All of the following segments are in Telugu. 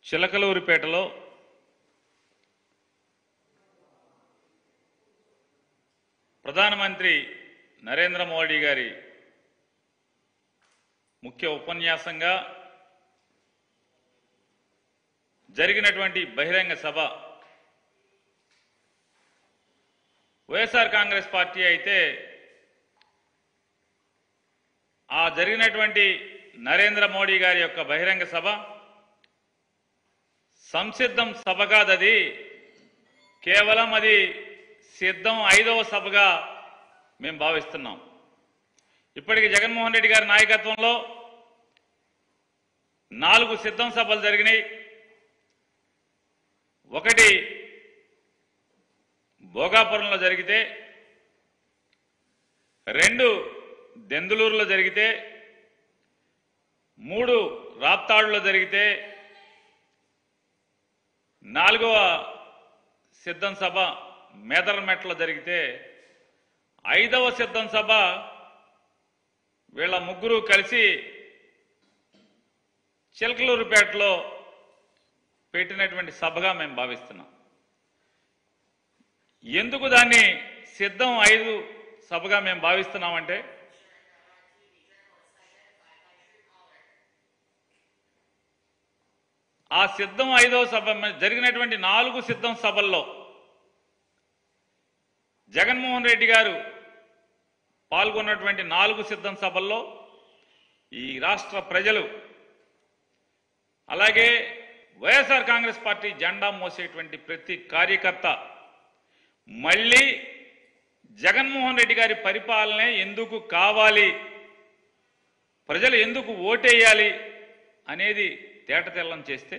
చిలకలూరిపేటలో ప్రధానమంత్రి నరేంద్ర మోడీ గారి ముఖ్య ఉపన్యాసంగా జరిగినటువంటి బహిరంగ సభ వైఎస్ఆర్ కాంగ్రెస్ పార్టీ అయితే ఆ జరిగినటువంటి నరేంద్ర మోడీ గారి యొక్క బహిరంగ సభ సంసిద్ధం సభ కాదది కేవలం అది సిద్ధం ఐదవ సభగా మేము భావిస్తున్నాం ఇప్పటికి జగన్మోహన్ రెడ్డి గారి నాయకత్వంలో నాలుగు సిద్ధం సభలు జరిగినాయి ఒకటి భోగాపురంలో జరిగితే రెండు దెందులూరులో జరిగితే మూడు రాప్తాడులో జరిగితే నాలుగవ సిద్ధం సభ మేదరమెట్లో జరిగితే ఐదవ సిద్ధం సభ వీళ్ళ ముగ్గురు కలిసి చిలకలూరుపేటలో పెట్టినటువంటి సభగా మేము భావిస్తున్నాం ఎందుకు దాన్ని సిద్ధం ఐదు సభగా మేము భావిస్తున్నామంటే ఆ సిద్ధం ఐదవ సభ జరిగినటువంటి నాలుగు సిద్ధం సభల్లో జగన్మోహన్ రెడ్డి గారు పాల్గొన్నటువంటి నాలుగు సిద్ధం సభల్లో ఈ రాష్ట్ర ప్రజలు అలాగే వైఎస్ఆర్ కాంగ్రెస్ పార్టీ జెండా మోసేటువంటి ప్రతి కార్యకర్త మళ్ళీ జగన్మోహన్ రెడ్డి గారి పరిపాలనే ఎందుకు కావాలి ప్రజలు ఎందుకు ఓటేయాలి అనేది తేటతెల్లం చేస్తే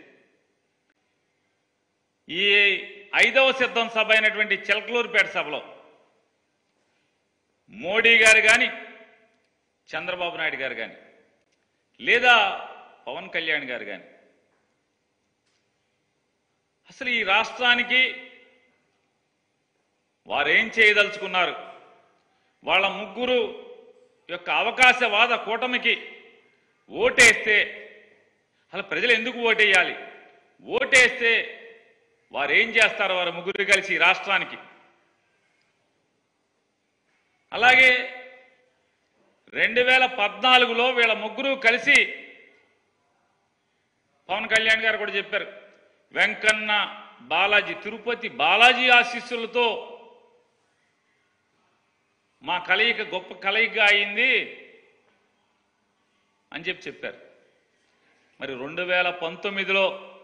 ఈ ఐదవ సిద్ధం సభ అయినటువంటి చిలకలూరుపేట సభలో మోడీ గారు కానీ చంద్రబాబు నాయుడు గారు కానీ లేదా పవన్ కళ్యాణ్ గారు కానీ అసలు ఈ రాష్ట్రానికి వారేం చేయదలుచుకున్నారు వాళ్ళ ముగ్గురు యొక్క అవకాశవాద కూటమికి ఓటేస్తే అసలు ప్రజలు ఎందుకు ఓటేయాలి ఓటేస్తే వారు ఏం చేస్తారు వారు ముగ్గురు కలిసి ఈ రాష్ట్రానికి అలాగే రెండు వేల పద్నాలుగులో వీళ్ళ ముగ్గురు కలిసి పవన్ కళ్యాణ్ గారు కూడా చెప్పారు వెంకన్న బాలాజీ తిరుపతి బాలాజీ ఆశీస్సులతో మా కలయిక గొప్ప కలయిక అయింది అని చెప్పి చెప్పారు మరి రెండు వేల పంతొమ్మిదిలో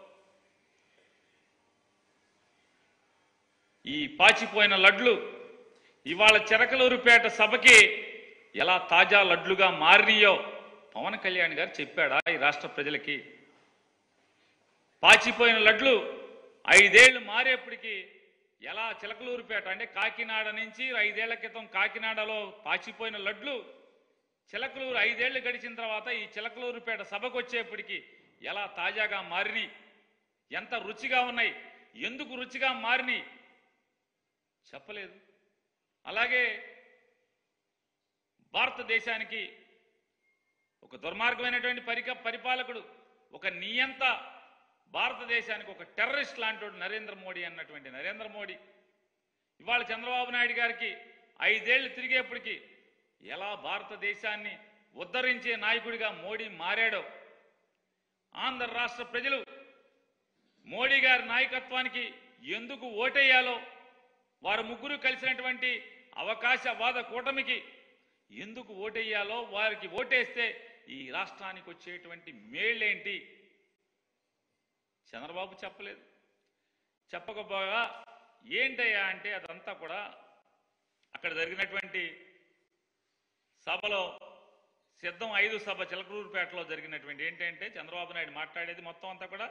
ఈ పాచిపోయిన లడ్లు ఇవాళ చిరకలూరుపేట సభకి ఎలా తాజా లడ్లుగా మారినాయో పవన్ కళ్యాణ్ గారు చెప్పాడా ఈ రాష్ట్ర ప్రజలకి పాచిపోయిన లడ్లు ఐదేళ్లు మారేప్పటికి ఎలా చిలకలూరుపేట అంటే కాకినాడ నుంచి ఐదేళ్ల క్రితం కాకినాడలో పాచిపోయిన లడ్లు చిలకలూరు ఐదేళ్లు గడిచిన తర్వాత ఈ చిలకలూరుపేట సభకు వచ్చేప్పటికి ఎలా తాజాగా మారినాయి ఎంత రుచిగా ఉన్నాయి ఎందుకు రుచిగా మారినాయి చెప్పలేదు అలాగే భారతదేశానికి ఒక దుర్మార్గమైనటువంటి పరిక పరిపాలకుడు ఒక నియంత భారతదేశానికి ఒక టెర్రరిస్ట్ లాంటి నరేంద్ర మోడీ అన్నటువంటి నరేంద్ర మోడీ ఇవాళ చంద్రబాబు నాయుడు గారికి ఐదేళ్లు తిరిగేప్పటికి ఎలా భారతదేశాన్ని ఉద్ధరించే నాయకుడిగా మోడీ మారాడో ఆంధ్ర రాష్ట్ర ప్రజలు మోడీ గారి నాయకత్వానికి ఎందుకు ఓటేయాలో వారు ముగ్గురు కలిసినటువంటి అవకాశవాద కూటమికి ఎందుకు ఓటేయాలో వారికి ఓటేస్తే ఈ రాష్ట్రానికి వచ్చేటువంటి మేళ్ళేంటి చంద్రబాబు చెప్పలేదు చెప్పకపోగా ఏంటయ్యా అంటే అదంతా కూడా అక్కడ జరిగినటువంటి సభలో సిద్ధం ఐదు సభ చిలకలూరుపేటలో జరిగినటువంటి ఏంటంటే చంద్రబాబు నాయుడు మాట్లాడేది మొత్తం అంతా కూడా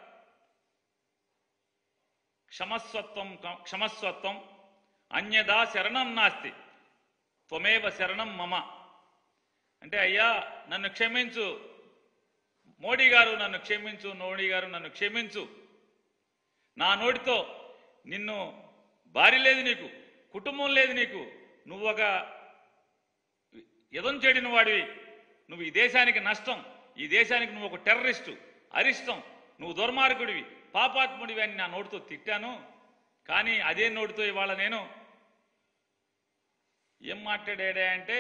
క్షమస్వత్వం క్షమస్వత్వం అన్యదా శరణం నాస్తి త్వమేవ శరణం మమ అంటే అయ్యా నన్ను క్షమించు మోడీ గారు నన్ను క్షమించు మోడీ గారు నన్ను క్షమించు నా నోటితో నిన్ను భార్య లేదు నీకు కుటుంబం లేదు నీకు నువ్వు ఒక ఎదం చెడిన వాడివి నువ్వు ఈ దేశానికి నష్టం ఈ దేశానికి నువ్వు ఒక టెర్రరిస్టు అరిష్టం నువ్వు దుర్మార్గుడివి పాపాత్ముడివి అని నా నోటితో తిట్టాను కానీ అదే నోటితో ఇవాళ నేను ఏం మాట్లాడాడే అంటే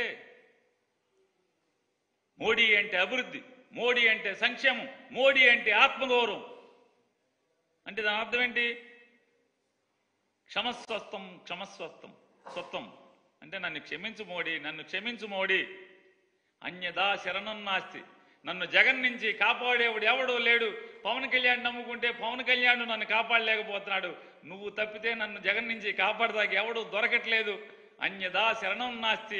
మోడీ అంటే అభివృద్ధి మోడీ అంటే సంక్షేమం మోడీ అంటే ఆత్మగౌరవం అంటే దాని అర్థం ఏంటి క్షమస్వస్థం క్షమస్వస్థం స్వత్వం అంటే నన్ను క్షమించు మోడీ నన్ను క్షమించు మోడీ అన్యదా శరణం నాస్తి నన్ను జగన్ నుంచి కాపాడేవాడు ఎవడో లేడు పవన్ కళ్యాణ్ నమ్ముకుంటే పవన్ కళ్యాణ్ నన్ను కాపాడలేకపోతున్నాడు నువ్వు తప్పితే నన్ను జగన్ నుంచి కాపాడదాకా ఎవడు దొరకట్లేదు అన్యదా శరణం నాస్తి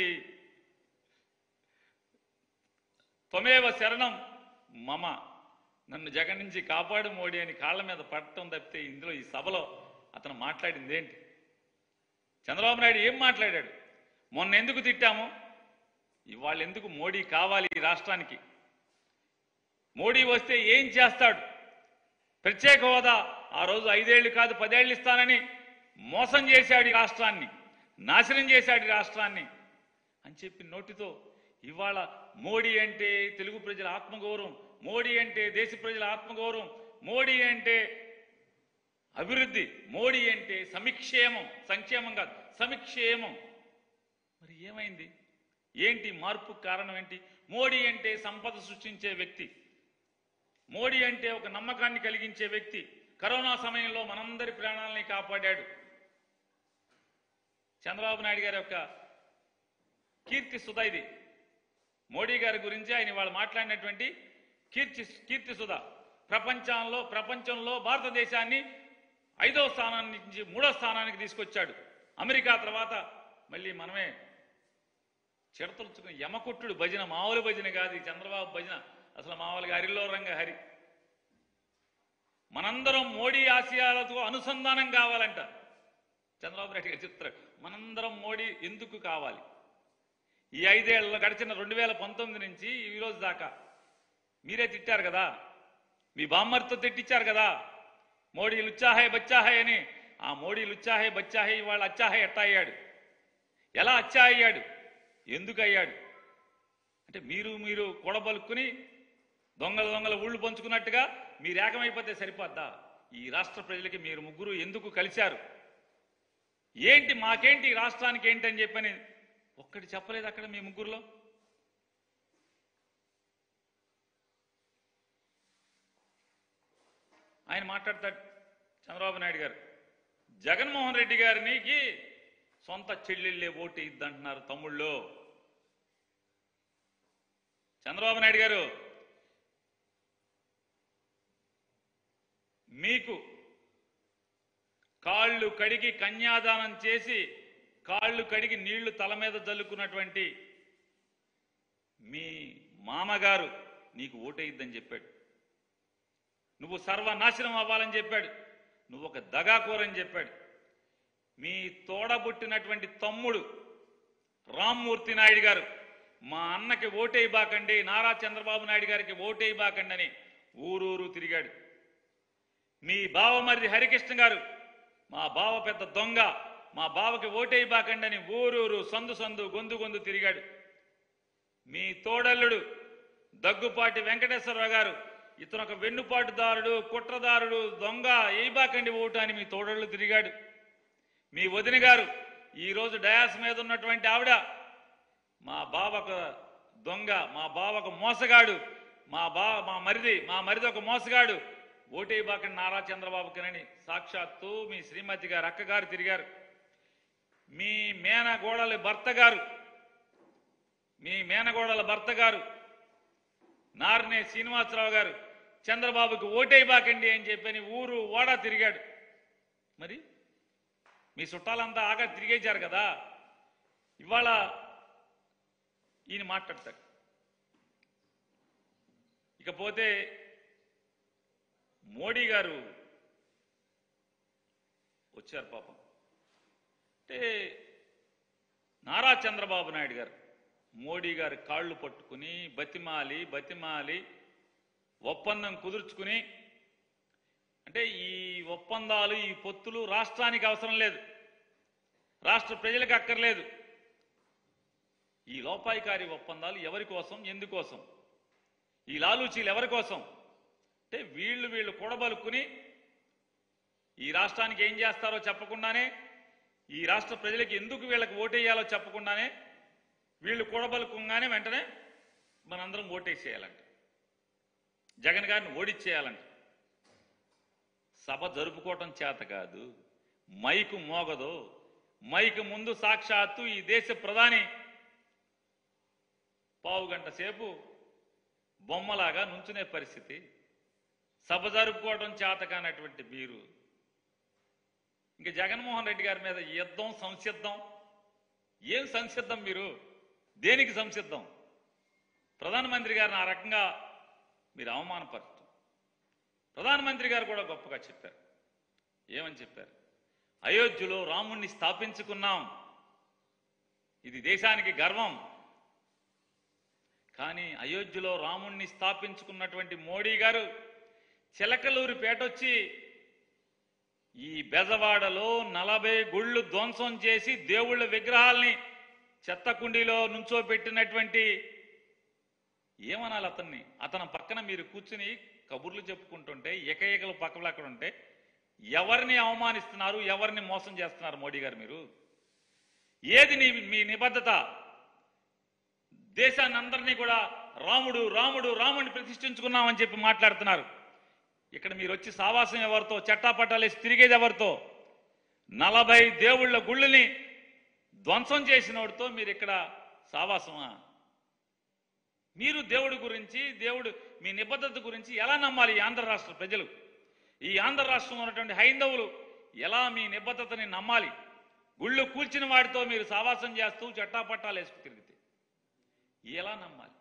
త్వమేవ శరణం మమ నన్ను జగన్ నుంచి కాపాడు మోడీ అని కాళ్ళ మీద పడటం తప్పితే ఇందులో ఈ సభలో అతను మాట్లాడింది ఏంటి చంద్రబాబు నాయుడు ఏం మాట్లాడాడు మొన్న ఎందుకు తిట్టాము ఇవాళ ఎందుకు మోడీ కావాలి ఈ రాష్ట్రానికి మోడీ వస్తే ఏం చేస్తాడు ప్రత్యేక హోదా ఆ రోజు ఐదేళ్లు కాదు పదేళ్ళు ఇస్తానని మోసం చేశాడు ఈ రాష్ట్రాన్ని నాశనం చేశాడు ఈ రాష్ట్రాన్ని అని చెప్పి నోటితో ఇవాళ మోడీ అంటే తెలుగు ప్రజల ఆత్మగౌరవం మోడీ అంటే దేశ ప్రజల ఆత్మగౌరవం మోడీ అంటే అభివృద్ధి మోడీ అంటే సమిక్షేమం సంక్షేమం కాదు సమిక్షేమం మరి ఏమైంది ఏంటి మార్పు కారణం ఏంటి మోడీ అంటే సంపద సృష్టించే వ్యక్తి మోడీ అంటే ఒక నమ్మకాన్ని కలిగించే వ్యక్తి కరోనా సమయంలో మనందరి ప్రాణాలని కాపాడాడు చంద్రబాబు నాయుడు గారి యొక్క కీర్తి సుధ ఇది మోడీ గారి గురించి ఆయన వాళ్ళు మాట్లాడినటువంటి కీర్తి కీర్తి సుధ ప్రపంచంలో ప్రపంచంలో భారతదేశాన్ని ఐదో స్థానాన్ని నుంచి మూడో స్థానానికి తీసుకొచ్చాడు అమెరికా తర్వాత మళ్ళీ మనమే చిడతలుచుకుని యమకొట్టుడు భజన మామూలు భజన కాదు ఈ చంద్రబాబు భజన అసలు మామూలుగా హరిలో రంగ హరి మనందరం మోడీ ఆశయాలతో అనుసంధానం కావాలంట చంద్రబాబు నాయుడు గారు చెప్తారు మనందరం మోడీ ఎందుకు కావాలి ఈ ఐదేళ్లలో గడిచిన రెండు వేల పంతొమ్మిది నుంచి ఈ రోజు దాకా మీరే తిట్టారు కదా మీ బామ్మర్తో తిట్టించారు కదా మోడీ లుచ్చాహే బచ్చాహే అని ఆ మోడీ లుచ్చాహే బచ్చాహే ఇవాళ అచ్చాహే ఎట్టా అయ్యాడు ఎలా అచ్చా అయ్యాడు ఎందుకు అయ్యాడు అంటే మీరు మీరు కూడబలుక్కుని దొంగల దొంగల ఊళ్ళు పంచుకున్నట్టుగా మీరు ఏకమైపోతే సరిపోద్దా ఈ రాష్ట్ర ప్రజలకి మీరు ముగ్గురు ఎందుకు కలిశారు ఏంటి మాకేంటి ఈ రాష్ట్రానికి ఏంటి అని చెప్పని ఒక్కటి చెప్పలేదు అక్కడ మీ ముగ్గురులో ఆయన మాట్లాడతాడు చంద్రబాబు నాయుడు గారు జగన్మోహన్ రెడ్డి గారికి సొంత చెల్లెళ్ళే ఓటు ఇద్దంటున్నారు తమ్ముళ్ళు చంద్రబాబు నాయుడు గారు మీకు కాళ్ళు కడిగి కన్యాదానం చేసి కాళ్ళు కడిగి నీళ్లు తల మీద జల్లుకున్నటువంటి మీ మామగారు నీకు ఓటేయిద్దని చెప్పాడు నువ్వు సర్వనాశనం అవ్వాలని చెప్పాడు నువ్వు ఒక దగాకోరని చెప్పాడు మీ తోడబుట్టినటువంటి తమ్ముడు రామ్మూర్తి నాయుడు గారు మా అన్నకి ఓటేయబాకండి నారా చంద్రబాబు నాయుడు గారికి ఓటేయబాకండి అని ఊరూరు తిరిగాడు మీ బావమరిది హరికృష్ణ గారు మా బావ పెద్ద దొంగ మా బావకి ఓటేయబాకండి అని ఊరూరు సందు సందు గొంతు గొంతు తిరిగాడు మీ తోడల్లుడు దగ్గుపాటి వెంకటేశ్వరరావు గారు ఇతను ఒక వెన్నుపాటుదారుడు కుట్రదారుడు దొంగ ఏబాకండి ఓటు అని మీ తోడళ్ళు తిరిగాడు మీ వదిన గారు ఈరోజు డయాస్ మీద ఉన్నటువంటి ఆవిడ మా బావకు దొంగ మా బావకు మోసగాడు మా బా మా మరిది మా మరిది ఒక మోసగాడు ఓటేబాకండి నారా చంద్రబాబుకినని సాక్షాత్తు మీ శ్రీమతి గారు అక్కగారు తిరిగారు మీ మేనగోడలి భర్త గారు మీ మేనగోడల భర్త గారు నారనే శ్రీనివాసరావు గారు చంద్రబాబుకి ఓటేయబాకండి అని చెప్పని ఊరు ఓడ తిరిగాడు మరి మీ చుట్టాలంతా ఆగా తిరిగేశారు కదా ఇవాళ ఈయన మాట్లాడతాడు ఇకపోతే మోడీ గారు వచ్చారు పాపం అంటే నారా చంద్రబాబు నాయుడు గారు మోడీ గారి కాళ్ళు పట్టుకుని బతిమాలి బతిమాలి ఒప్పందం కుదుర్చుకుని అంటే ఈ ఒప్పందాలు ఈ పొత్తులు రాష్ట్రానికి అవసరం లేదు రాష్ట్ర ప్రజలకు అక్కర్లేదు ఈ లోపాయికారి ఒప్పందాలు ఎవరి కోసం ఎందుకోసం ఈ లాలూచీలు ఎవరి కోసం అంటే వీళ్ళు వీళ్ళు కూడబలుకుని ఈ రాష్ట్రానికి ఏం చేస్తారో చెప్పకుండానే ఈ రాష్ట్ర ప్రజలకు ఎందుకు వీళ్ళకి ఓటేయాలో చెప్పకుండానే వీళ్ళు కూడబలుకుంగానే వెంటనే మనందరం ఓటేసేయాలంట జగన్ గారిని ఓడిచ్చేయాలంట సభ జరుపుకోవటం చేత కాదు మైకు మోగదు మైకు ముందు సాక్షాత్తు ఈ దేశ ప్రధాని పావు గంట సేపు బొమ్మలాగా నుంచునే పరిస్థితి సభ జరుపుకోవడం చేత కానటువంటి మీరు ఇంక జగన్మోహన్ రెడ్డి గారి మీద యుద్ధం సంసిద్ధం ఏం సంసిద్ధం మీరు దేనికి సంసిద్ధం ప్రధానమంత్రి గారిని ఆ రకంగా మీరు అవమానపరచడం ప్రధానమంత్రి గారు కూడా గొప్పగా చెప్పారు ఏమని చెప్పారు అయోధ్యలో రాముణ్ణి స్థాపించుకున్నాం ఇది దేశానికి గర్వం కానీ అయోధ్యలో రాముణ్ణి స్థాపించుకున్నటువంటి మోడీ గారు చిలకలూరి పేటొచ్చి ఈ బెజవాడలో నలభై గుళ్ళు ధ్వంసం చేసి దేవుళ్ళ విగ్రహాల్ని చెత్త కుండీలో నుంచోబెట్టినటువంటి ఏమనాలి అతన్ని అతని పక్కన మీరు కూర్చుని కబుర్లు చెప్పుకుంటుంటే ఏకైకలు పక్కలు అక్కడ ఉంటే ఎవరిని అవమానిస్తున్నారు ఎవరిని మోసం చేస్తున్నారు మోడీ గారు మీరు ఏది నీ మీ నిబద్ధత దేశాన్ని అందరినీ కూడా రాముడు రాముడు రాముడిని ప్రతిష్ఠించుకున్నామని చెప్పి మాట్లాడుతున్నారు ఇక్కడ మీరు వచ్చి సావాసం ఎవరితో చట్టాపట్టాలేసి తిరిగేది ఎవరితో నలభై దేవుళ్ళ గుళ్ళని ధ్వంసం చేసినోడితో మీరు ఇక్కడ సావాసమా మీరు దేవుడి గురించి దేవుడు మీ నిబద్ధత గురించి ఎలా నమ్మాలి ఈ ఆంధ్ర రాష్ట్ర ప్రజలు ఈ ఆంధ్ర రాష్ట్రంలో ఉన్నటువంటి హైందవులు ఎలా మీ నిబద్ధతని నమ్మాలి గుళ్ళు కూల్చిన వాడితో మీరు సావాసం చేస్తూ చట్టాపట్టాలు వేసుకు తిరిగితే ఎలా నమ్మాలి